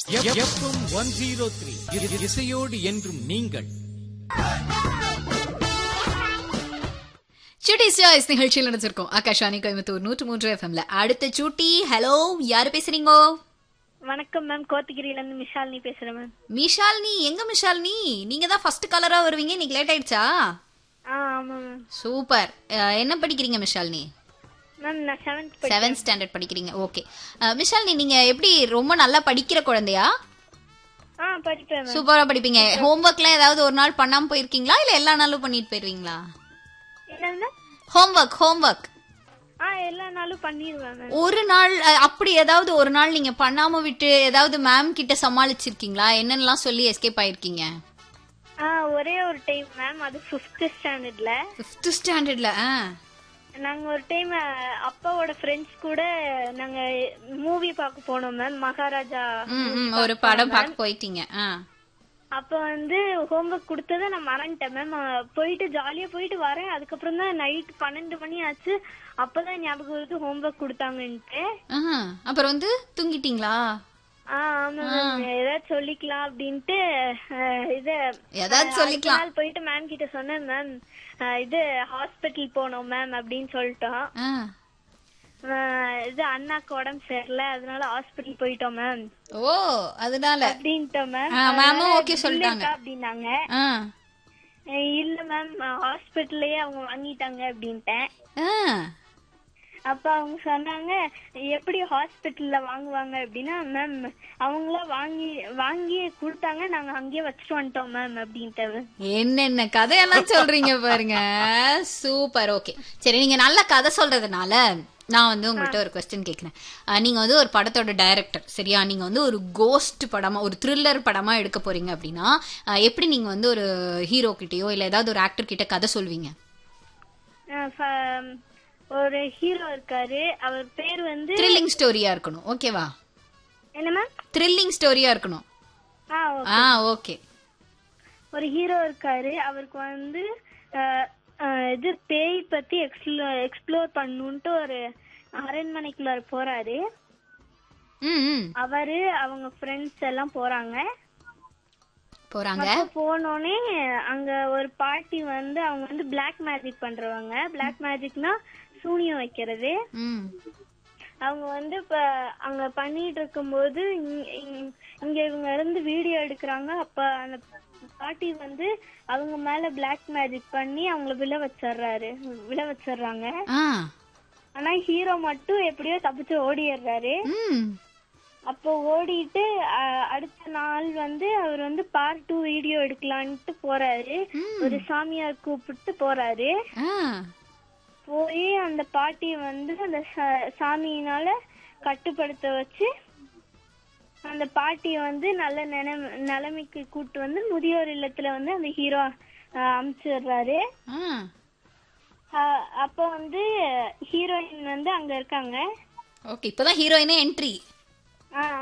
FM one zero three இசையோடு என்றும் நீங்கள் சுட்டி சாய்ஸ் நிகழ்ச்சியில் நடந்திருக்கோம் ஆகாஷானி கோயம்புத்தூர் நூற்று மூன்று எஃப்எம்ல அடுத்த சூட்டி ஹலோ யாரு பேசுறீங்க வணக்கம் மேம் கோத்தகிரில இருந்து மிஷாலினி பேசுறேன் மேம் மிஷால்னி எங்க மிஷால்னி நீங்க தான் ஃபர்ஸ்ட் கலரா வருவீங்க இன்னைக்கு லேட் ஆயிடுச்சா ஆ ஆமா மேம் சூப்பர் அஹ், என்ன படிக்கிறீங்க மிஷால்னி மேம் நான் செவன்த் படி செவன்த் ஸ்டாண்டர்ட் படிக்கிறீங்க ஓகே மிஷால்னி நீங்க எப்படி ரொம்ப நல்லா படிக்கிற குழந்தையா ஆ படிப்பேன் மேம் சூப்பரா படிப்பீங்க ஹோம்ஒர்க்லாம் ஏதாவது ஒரு நாள் பண்ணாம போயிருக்கீங்களா இல்ல எல்லா நாளும் பண்ணிட்டு போயிருவீங்களா என்னன்னா ஹோம்ஒர்க் ஹோம்ஒர்க் ஆ எல்லா நாளும் பண்ணிடுவேன் மேம் ஒரு நாள் அஹ், அப்படி ஏதாவது ஒரு நாள் நீங்க பண்ணாம விட்டு ஏதாவது மேம் கிட்ட சமாளிச்சிருக்கீங்களா என்னென்னலாம் சொல்லி எஸ்கேப் ஆயிருக்கீங்க ஆ ஒரே ஒரு டைம் மேம் அது ஃபிஃப்த் ஸ்டாண்டர்ட்ல ஃபிஃப்த் ஸ்டாண்டர்ட்ல நாங்க ஒரு டைம் அப்பாவோட ஃப்ரெண்ட்ஸ் கூட நாங்க மூவி பார்க்க போனோம் மேம் மகாராஜா ம் ம், ஒரு படம் பார்க்க போயிட்டீங்க ஆ அப்ப வந்து ஹோம்ஒர்க் கொடுத்ததை நான் மறந்துட்டேன் மேம் போயிட்டு ஜாலியா போயிட்டு வரேன் அதுக்கப்புறம் தான் நைட் பன்னெண்டு மணி ஆச்சு அப்பதான் ஞாபகம் வருது ஹோம்ஒர்க் கொடுத்தாங்கன்ட்டு ஆஹா. அப்புறம் வந்து தூங்கிட்டீங்களா ஆ ஆமா மேம் ஏதாவது சொல்லிக்கலாம் அப்படின்ட்டு அஹ், இது ஏதாவது அஹ், சொல்லிக்கலாம். அடுத்த நாள் போயிட்டு மேம் கிட்ட சொன்னேன் மேம் இது ஹாஸ்பிட்டல் போனோம் மேம் அப்படின்னு சொல்லிட்டோம் ஆ. அஹ், இது அண்ணாக்கு உடம்பு சரியில்லை அதனால ஹாஸ்பிட்டல் போயிட்டோம் மேம் ஓ அதனால அப்படின்ட்டோம் மேம் ஆ, ma'am-உம் okay சொல்லிட்டாங்க. அப்படின்னாங்க ஆ. அஹ், இல்ல மேம் ஹாஸ்பிட்டல்லயே அவங்க வாங்கிட்டாங்க அப்படின்ட்டேன் ஆ. அப்ப அவங்க சொன்னாங்க எப்படி ஹாஸ்பிட்டல்ல வாங்குவாங்க அப்படின்னா மேம் அவங்கள வாங்கி வாங்கி கொடுத்தாங்க நாங்க அங்கேயே வச்சுட்டு வந்துட்டோம் மேம் அப்படின்ட்டு என்னென்ன கதையெல்லாம் சொல்றீங்க பாருங்க சூப்பர் ஓகே சரி நீங்க நல்ல கதை சொல்றதுனால நான் வந்து உங்கள்கிட்ட ஒரு கொஸ்டின் கேட்குறேன் நீங்க வந்து ஒரு படத்தோட டைரக்டர் சரியா நீங்க வந்து ஒரு கோஸ்ட் படமா ஒரு த்ரில்லர் படமா எடுக்க போறீங்க அப்படின்னா அஹ், எப்படி நீங்க வந்து ஒரு ஹீரோ கிட்டயோ இல்ல ஏதாவது ஒரு ஆக்டர் கிட்ட கதை சொல்வீங்க அஹ் ஃப- ஒரு ஹீரோ இருக்காரு அவர் பேர் வந்து த்ரில்லிங் ஸ்டோரியா இருக்கணும் ஓகேவா என்ன மேம் த்ரில்லிங் ஸ்டோரியா இருக்கணும் ஆ ஓ- ஆ ஓகே ஒரு ஹீரோ இருக்காரு அவருக்கு வந்து அஹ், அஹ், இது பேய் பத்தி எக்ஸ்ப்ளோர் பண்ணுன்ட்டு ஒரு அரண்மனைக்குள்ளார போறாரு ம் ம் அவரு அவங்க ஃப்ரெண்ட்ஸ் எல்லாம் போறாங்க போறாங்க அப்ப போனோடனே அங்க ஒரு பாட்டி வந்து அவங்க வந்து பிளாக் மேஜிக் பண்றவங்க பிளாக் மேஜிக்னா சூனியம் வைக்கிறது ம் அவங்க வந்து இப்ப அங்க பண்ணிட்டு இருக்கும்போது இங்க- இங்க- இங்க இவங்க இருந்து வீடியோ எடுக்கிறாங்க அப்ப அந்த பாட்டி வந்து அவங்க மேல பிளாக் மேஜிக் பண்ணி அவங்கள விழ வச்சிடுறாரு விழ வச்சிடுறாங்க ஆ ஆனா ஹீரோ மட்டும் எப்படியோ தப்பிச்சு ஓடிடுறாரு ம் அப்போ ஓடிட்டு அ- அடுத்த நாள் வந்து அவர் வந்து பார்ட் டூ வீடியோ எடுக்கலான்ட்டு போறாரு ஒரு சாமியார் கூப்பிட்டு போறாரு ஆ போய் அந்த பாட்டிய வந்து அந்த ச- சாமியினால கட்டுப்படுத்த வச்சு அந்த பாட்டிய வந்து நல்ல நிலைமை நிலைமைக்கு கூட்டு வந்து முதியோர் இல்லத்துல வந்து அந்த ஹீரோ அமுச்சிடுறாரு ஆ அஹ் அப்போ வந்து ஹீரோயின் வந்து அங்க இருக்காங்க ஓகே இப்பதான் ஹீரோயினே என்ட்ரி ஆஹ்